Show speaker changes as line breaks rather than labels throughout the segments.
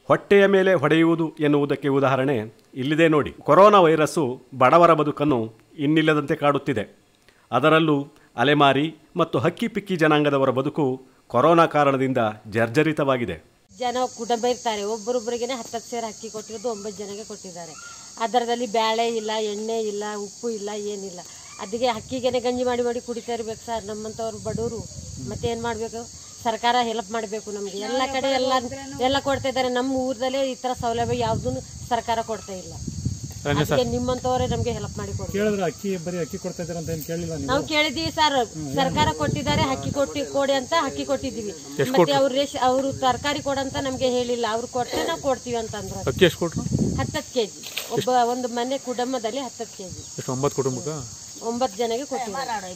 ಹೊಟ್ಟೆಯ ಮೇಲೆ ಹೊಡೆಯುವುದು ಎನ್ನುವುದಕ್ಕೆ ಉದಾಹರಣೆ ಇಲ್ಲಿದೆ ನೋಡಿ ಕೊರೋನಾ ವೈರಸ್ಸು ಬಡವರ ಬದುಕನ್ನು ಇನ್ನಿಲ್ಲದಂತೆ ಕಾಡುತ್ತಿದೆ ಅದರಲ್ಲೂ ಅಲೆಮಾರಿ ಮತ್ತು ಹಕ್ಕಿ ಪಿಕ್ಕಿ ಜನಾಂಗದವರ ಬದುಕು ಕೊರೋನಾ ಕಾರಣದಿಂದ ಜರ್ಜರಿತವಾಗಿದೆ
ಜನ ಕುಟುಂಬ ಇರ್ತಾರೆ ಒಬ್ಬರೊಬ್ಬರಿಗೇನೆ ಹತ್ತತ್ತು ಸೇರು ಅಕ್ಕಿ ಕೊಟ್ಟಿರೋದು ಒಂಬತ್ತು ಜನಕ್ಕೆ ಕೊಟ್ಟಿದ್ದಾರೆ ಅದರದಲ್ಲಿ ಬೇಳೆ ಇಲ್ಲ ಎಣ್ಣೆ ಇಲ್ಲ ಉಪ್ಪು ಇಲ್ಲ ಏನಿಲ್ಲ ಅದಕ್ಕೆ ಅಕ್ಕಿಗೆನೆ ಗಂಜಿ ಮಾಡಿ ಮಾಡಿ ಕುಡಿತಾ ಇರ್ಬೇಕು ಸರ್ ನಮ್ಮಂಥವ್ರು ಬಡವರು ಮತ್ತೇನು ಮಾಡಬೇಕು ಸರ್ಕಾರ ಹೆಲ್ಪ್ ಮಾಡಬೇಕು ನಮಗೆ ಎಲ್ಲ ಕಡೆ ಎಲ್ಲ ಎಲ್ಲ ಕೊಡ್ತಾ ಇದ್ದಾರೆ ನಮ್ಮ ಊರದಲ್ಲೇ ಈ ಥರ ಸೌಲಭ್ಯ ಯಾವುದೂ ಸರ್ಕಾರ ಕೊಡ್ತಾ ಇಲ್ಲ ಅದಕ್ಕೆ ನಿಮ್ಮಂಥವರೇ ನಮಗೆ ಹೆಲ್ಪ್ ಮಾಡಿ ಕೊಡ್ತಾರೆ
ಕೇಳಿದ್ರೆ ಅಕ್ಕಿ ಬರೀ ಅಕ್ಕಿ ಕೊಡ್ತಾ ಇದ್ದಾರೆ ಅಂತ ಏನು ಕೇಳಿಲ್ಲ ನೀವು
ನಾವು ಕೇಳಿದೀವಿ ಸರ್ ಸರ್ಕಾರ ಕೊಟ್ಟಿದ್ದಾರೆ ಅಕ್ಕಿ ಕೊಟ್ಟಿ ಕೊಡಿ ಅಂತ ಅಕ್ಕಿ ಕೊಟ್ಟಿದ್ದೀವಿ ಮತ್ತೆ ಅವ್ರು ರೇಷ್ ಅವರು ತರಕಾರಿ ಕೊಡಂತ ನಮ್ಗೆ ಹೇಳಿಲ್ಲ ಅವ್ರು ಕೊಟ್ಟರೆ ನಾವು ಕೊಡ್ತೀವಿ ಅಂತಂದ್ರು
ಅಕ್ಕಿ ಎಷ್ಟು ಕೊಟ್ರು
ಹತ್ತತ್ತು ಕೆಜಿ ಒಬ್ಬ ಒಂದು ಮನೆ ಕುಟುಂಬದಲ್ಲಿ ಹತ್ತತ್ತು ಕೆಜಿ
ಎಷ್ಟು ಒಂಬತ್ತು ಕುಟುಂಬಕ್ಕೆ
ಒಂಬತ್ತು ಜನಕ್ಕೆ ಕೊಟ್ಟಿದ್ದಾರೆ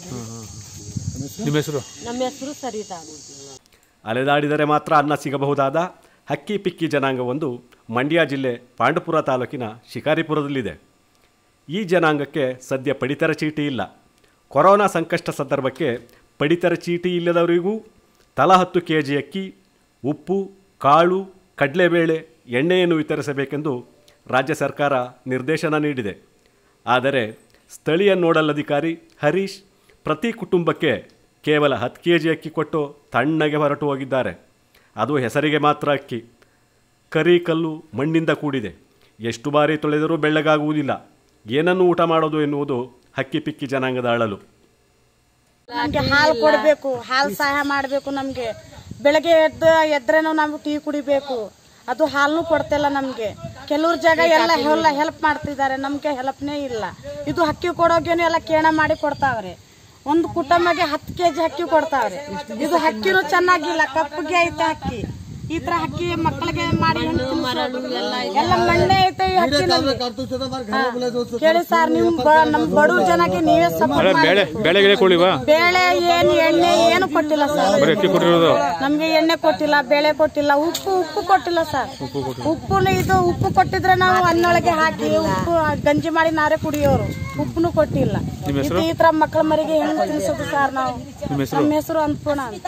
ನಿಮ್ಮ ಹೆಸರು
ನಮ್ಮ ಹೆಸರು ಸರಿತಾ
ಅಲೆದಾಡಿದರೆ ಮಾತ್ರ ಅನ್ನ ಸಿಗಬಹುದಾದ ಹಕ್ಕಿ ಪಿಕ್ಕಿ ಜನಾಂಗವೊಂದು ಮಂಡ್ಯ ಜಿಲ್ಲೆ ಪಾಂಡುಪುರ ತಾಲೂಕಿನ ಶಿಕಾರಿಪುರದಲ್ಲಿದೆ ಈ ಜನಾಂಗಕ್ಕೆ ಸದ್ಯ ಪಡಿತರ ಚೀಟಿ ಇಲ್ಲ ಕೊರೋನಾ ಸಂಕಷ್ಟ ಸಂದರ್ಭಕ್ಕೆ ಪಡಿತರ ಚೀಟಿ ಇಲ್ಲದವರಿಗೂ ತಲಾ ಹತ್ತು ಕೆ ಜಿ ಅಕ್ಕಿ ಉಪ್ಪು ಕಾಳು ಕಡಲೆಬೇಳೆ ಎಣ್ಣೆಯನ್ನು ವಿತರಿಸಬೇಕೆಂದು ರಾಜ್ಯ ಸರ್ಕಾರ ನಿರ್ದೇಶನ ನೀಡಿದೆ ಆದರೆ ಸ್ಥಳೀಯ ನೋಡಲ್ ಅಧಿಕಾರಿ ಹರೀಶ್ ಪ್ರತಿ ಕುಟುಂಬಕ್ಕೆ ಕೇವಲ ಹತ್ತು ಕೆ ಜಿ ಅಕ್ಕಿ ಕೊಟ್ಟು ತಣ್ಣಗೆ ಹೊರಟು ಹೋಗಿದ್ದಾರೆ ಅದು ಹೆಸರಿಗೆ ಮಾತ್ರ ಅಕ್ಕಿ ಕರಿ ಕಲ್ಲು ಮಣ್ಣಿಂದ ಕೂಡಿದೆ ಎಷ್ಟು ಬಾರಿ ತೊಳೆದರೂ ಬೆಳ್ಳಗಾಗುವುದಿಲ್ಲ ಏನನ್ನು ಊಟ ಮಾಡೋದು ಎನ್ನುವುದು ಹಕ್ಕಿ ಪಿಕ್ಕಿ ಜನಾಂಗದ ಅಳಲು
ನಮ್ಗೆ ಹಾಲು ಕೊಡಬೇಕು ಹಾಲು ಸಹಾಯ ಮಾಡಬೇಕು ನಮ್ಗೆ ಬೆಳಗ್ಗೆ ಎದ್ದು ಎದ್ರೇನು ನಾವು ಟೀ ಕುಡಿಬೇಕು ಅದು ಹಾಲನ್ನು ಕೊಡ್ತಿಲ್ಲ ನಮ್ಗೆ ಕೆಲವ್ರ ಜಾಗ ಎಲ್ಲ ಎಲ್ಲ ಹೆಲ್ಪ್ ಮಾಡ್ತಿದ್ದಾರೆ ನಮ್ಗೆ ಹೆಲ್ಪ್ನೇ ಇಲ್ಲ ಇದು ಅಕ್ಕಿ ಕೊಡೋಗೇನು ಎಲ್ಲ ಕೇಣ ಮಾಡಿ ಕೊಡ್ತಾವ್ರೆ ಒಂದು ಕುಟುಂಬಗೆ ಹತ್ತು ಕೆಜಿ ಅಕ್ಕಿ ಕೊಡ್ತಾವ್ರೆ ಇದು ಅಕ್ಕಿನೂ ಚೆನ್ನಾಗಿಲ್ಲ ಕಪ್ಪಗೆ ಐತೆ ಅಕ್ಕಿ ಈ ತರ ಅಕ್ಕಿ ಮಕ್ಕಳಿಗೆ ಮಾಡಿ ಹೆಂಗ್ ತಿನ್ಸೋದು? ಎಲ್ಲ ಮಣ್ಣೆ ಐತೆ ಈ ಅಕ್ಕಿನಲ್ಲಿ. ಹಾ. ಕೇಳಿ ಸರ್ ನಿಮ್ ಬ- ನಮ್ ಬಡವ್ರ ಜನಕ್ಕೆ ನೀವೇ ಸಪೋರ್ಟ್
ಬೇಳೆ ಬೇಳೆ ಗಿಳೆ ಕೊಡ್ಲಿವಾ
ಬೇಳೆ ಏನ್ ಎಣ್ಣೆ ಏನು ಕೊಟ್ಟಿಲ್ಲ ಸರ್
ಬರೀ ಅಕ್ಕಿ ಕೊಟ್ಟಿರೋದು
ನಮ್ಗೆ ಎಣ್ಣೆ ಕೊಟ್ಟಿಲ್ಲ ಬೇಳೆ ಕೊಟ್ಟಿಲ್ಲ ಉಪ್ಪು ಉಪ್ಪು ಕೊಟ್ಟಿಲ್ಲ ಸರ್ ಉಪ್ಪು ಇದು ಉಪ್ಪು ಕೊಟ್ಟಿದ್ರೆ ನಾವು ಅನ್ನೊಳಗೆ ಹಾಕಿ ಉಪ್ಪು ಗಂಜಿ ಮಾಡಿ ನಾರೇ ಕುಡಿಯೋರು ಉಪ್ಪುನು ಕೊಟ್ಟಿಲ್ಲ ಇದು ಈ ತರ ಮಕ್ಕಳ ಮರಿಗೆ ಹೆಂಗ್ ತಿನ್ಸೋದು ಸರ್ ನಾವು ನಮ್ಮ ಹೆಸರು ಅನ್ನಪೂರ್ಣ ಅಂತ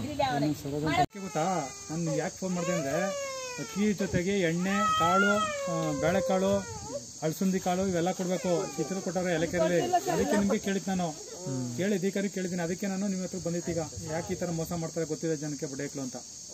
ಅಕ್ಕಿ ಗೊತ್ತಾ ನಾನು ಯಾಕೆ ಫೋನ್ ಮಾಡಿದೆ ಅಂದರೆ ಅಕ್ಕಿ ಜೊತೆಗೆ ಎಣ್ಣೆ ಕಾಳು ಆ, ಬೇಳೆಕಾಳು ಅಳಸುಂದಿ ಕಾಳು ಇವೆಲ್ಲ ಕೊಡಬೇಕು ಚಿತ್ರ ಕೊಟ್ಟವ್ರೆ ಎಲೆಕೆರೆಯಲ್ಲಿ ಅದಕ್ಕೆ ನಿಮಗೆ ಕೇಳಿದ್ ನಾನು ಕೇಳಿ ಅಧಿಕಾರಿ ಕೇಳಿದ್ದೀನಿ ಅದಕ್ಕೆ ನಾನು ನಿಮ್ಮ ಹತ್ರ ಬಂದಿತ್ತೀಗ ಯಾಕೆ ಈ ಥರ ಮೋಸ ಮಾಡ್ತಾರೆ ಗೊತ್ತಿದೆ ಜನಕ್ಕೆ ಬಡೇಕ್ಲು ಅಂತ